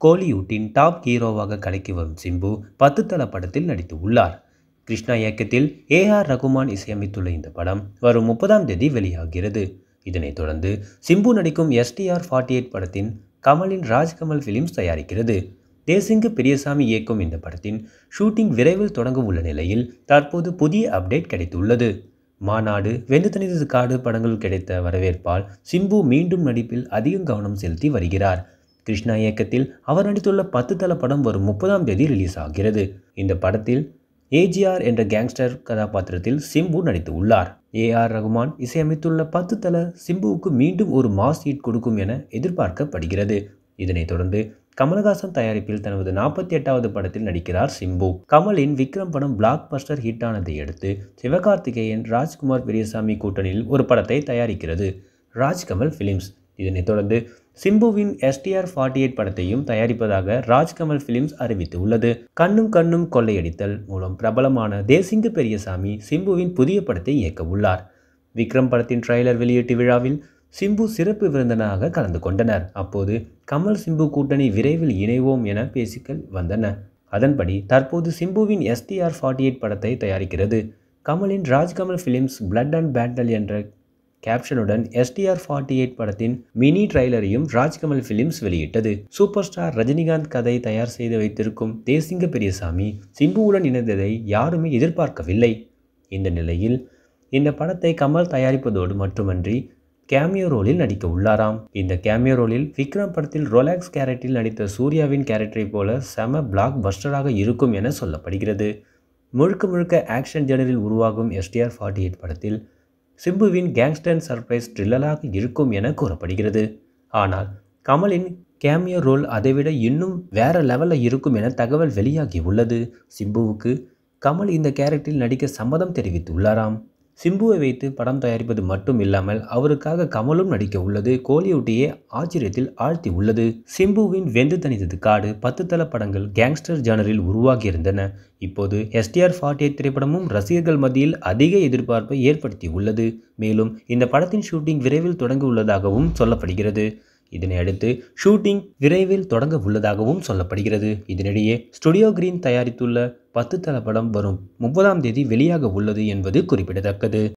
கோலிவுட்டின் top ஹீரோவாக கலக்கி வரும் சிம்பு பத்து தல படத்தில் நடித்து உள்ளார் கிருஷ்ணா இயக்கத்தில் ஏ ஆர் ரகுமான் இசையமைத்துள்ள இந்த படம் வரும் முப்பதாம் தேதி வெளியாகிறது இதனைத் தொடர்ந்து சிம்பு நடிக்கும் எஸ்டிஆர் ஃபார்ட்டி எயிட் படத்தின் கமலின் ராஜ்கமல் ஃபிலிம்ஸ் தயாரிக்கிறது தேசிங்கு பெரியசாமி இயக்கும் இந்த படத்தின் ஷூட்டிங் விரைவில் தொடங்க உள்ள நிலையில் தற்போது புதிய அப்டேட் கிடைத்துள்ளது மாநாடு வெந்து தனித்தது காடு படங்கள் கிடைத்த வரவேற்பால் சிம்பு மீண்டும் நடிப்பில் அதிக கவனம் செலுத்தி வருகிறார் கிருஷ்ணா இயக்கத்தில் அவர் நடித்துள்ள பத்து தல படம் வரும் முப்பதாம் தேதி ரிலீஸ் ஆகிறது இந்த படத்தில் ஏஜிஆர் என்ற கேங்ஸ்டர் கதாபாத்திரத்தில் சிம்பு நடித்து உள்ளார் ஏ ஆர் ரகுமான் இசையமைத்துள்ள பத்து தல சிம்புவுக்கு மீண்டும் ஒரு மாஸ் ஹீட் கொடுக்கும் என எதிர்பார்க்கப்படுகிறது இதனைத் தொடர்ந்து கமலஹாசன் தயாரிப்பில் தனது நாற்பத்தி எட்டாவது படத்தில் நடிக்கிறார் சிம்பு கமலின் விக்ரம் படம் பிளாக் பஸ்டர் ஹிட் ஆனதை அடுத்து சிவகார்த்திகேயன் ராஜ்குமார் பெரியசாமி கூட்டணியில் ஒரு படத்தை தயாரிக்கிறது ராஜ்கமல் ஃபிலிம்ஸ் இதனைத் தொடர்ந்து சிம்புவின் எஸ்டிஆர் ஃபார்ட்டி எயிட் படத்தையும் தயாரிப்பதாக ராஜ்கமல் ஃபிலிம்ஸ் அறிவித்துள்ளது கண்ணும் கண்ணும் கொள்ளையடித்தல் மூலம் பிரபலமான தேசிங்கு பெரியசாமி சிம்புவின் புதிய படத்தை இயக்க உள்ளார் விக்ரம் படத்தின் ட்ரெய்லர் வெளியீட்டு விழாவில் சிம்பு சிறப்பு விருந்தினராக கலந்து கொண்டனர் அப்போது கமல் சிம்பு கூட்டணி விரைவில் இணைவோம் என பேசிக்கள் வந்தன அதன்படி தற்போது சிம்புவின் எஸ்டிஆர் ஃபார்ட்டி எயிட் படத்தை தயாரிக்கிறது கமலின் Rajkamal films blood and battle என்ற கேப்ஷனுடன் எஸ்டிஆர் ஃபார்ட்டி எயிட் படத்தின் மினி ட்ரைலரையும் ராஜ்கமல் ஃபிலிம்ஸ் வெளியிட்டது சூப்பர் ஸ்டார் ரஜினிகாந்த் கதை தயார் செய்து வைத்திருக்கும் தேசிங்க பெரியசாமி சிம்புவுடன் இணைந்ததை யாருமே எதிர்பார்க்கவில்லை இந்த நிலையில் இந்த படத்தை கமல் தயாரிப்பதோடு மட்டுமன்றி கேமியோ ரோலில் நடிக்க உள்ளாராம் இந்த கேமியோ ரோலில் விக்ரம் படத்தில் ரொலாக்ஸ் கேரக்டரில் நடித்த சூர்யாவின் கேரக்டரை போல செம பிளாக் பஸ்டராக இருக்கும் என சொல்லப்படுகிறது முழுக்க முழுக்க ஆக்ஷன் ஜெனரில் உருவாகும் எஸ்டிஆர் ஃபார்ட்டி எயிட் படத்தில் சிம்புவின் கேங்ஸ்டன் சர்ப்ரைஸ் த்ரில்லராக இருக்கும் என கூறப்படுகிறது ஆனால் கமலின் கேமியோ ரோல் அதைவிட இன்னும் வேற லெவலில் இருக்கும் என தகவல் வெளியாகி உள்ளது சிம்புவுக்கு கமல் இந்த கேரக்டரில் நடிக்க சம்மதம் தெரிவித்துள்ளாராம் சிம்புவை வைத்து படம் தயாரிப்பது மட்டும் இல்லாமல் அவருக்காக கமலும் நடிக்க உள்ளது கோலிவுட்டியே ஆச்சரியத்தில் ஆழ்த்தி உள்ளது சிம்புவின் வெந்து தனித்தது காடு பத்து தல படங்கள் கேங்ஸ்டர் ஜானரில் உருவாகியிருந்தன இப்போது எஸ்டிஆர் ஃபார்ட்டி எயிட் திரைப்படமும் ரசிகர்கள் மத்தியில் அதிக எதிர்பார்ப்பை ஏற்படுத்தி உள்ளது மேலும் இந்த படத்தின் ஷூட்டிங் விரைவில் தொடங்க உள்ளதாகவும் சொல்லப்படுகிறது இதனை அடுத்து ஷூட்டிங் விரைவில் தொடங்க உள்ளதாகவும் சொல்லப்படுகிறது இதனிடையே ஸ்டுடியோ கிரீன் தயாரித்துள்ள பத்து தல படம் வரும் முப்பதாம் தேதி வெளியாக உள்ளது என்பது குறிப்பிடத்தக்கது